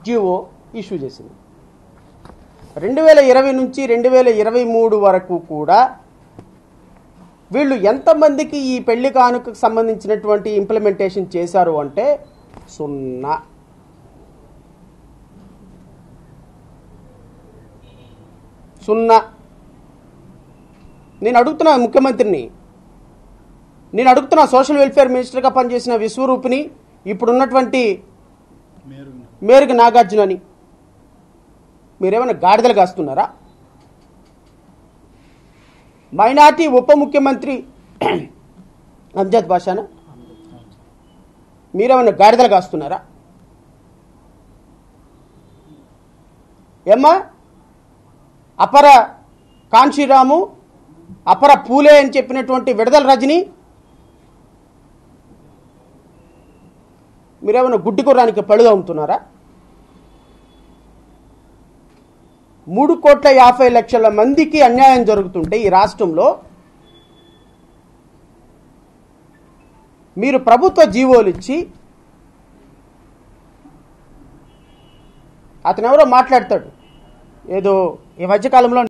Jio issue చేసింది రెండు వేల ఇరవై నుంచి రెండు వేల ఇరవై మూడు వరకు కూడా వీళ్ళు ఎంతమందికి ఈ పెళ్లి కానుకకు సంబంధించినటువంటి ఇంప్లిమెంటేషన్ చేశారు అంటే సున్నా సున్నా నేను అడుగుతున్నా ముఖ్యమంత్రిని నేను అడుగుతున్నా సోషల్ వెల్ఫేర్ మినిస్టర్గా పనిచేసిన విశ్వరూపిని ఇప్పుడున్నటువంటి మేరుగు నాగార్జునని మీరేమైనా గాడిదలు కాస్తున్నారా మైనార్టీ ఉప ముఖ్యమంత్రి అంజద్ బాషానా మీరేమైనా గాడిదలు కాస్తున్నారా ఏమ్మా అపర కాంశీరాము అపర పూలే అని చెప్పినటువంటి విడదల రజని మీరేమైనా గుడ్డి కుర్రానికి పళ్ళు అమ్ముతున్నారా మూడు కోట్ల యాభై లక్షల మందికి అన్యాయం జరుగుతుంటే ఈ రాష్ట్రంలో మీరు ప్రభుత్వ జీవోలు ఇచ్చి అతను ఎవరో మాట్లాడతాడు ఏదో ఈ మధ్యకాలంలో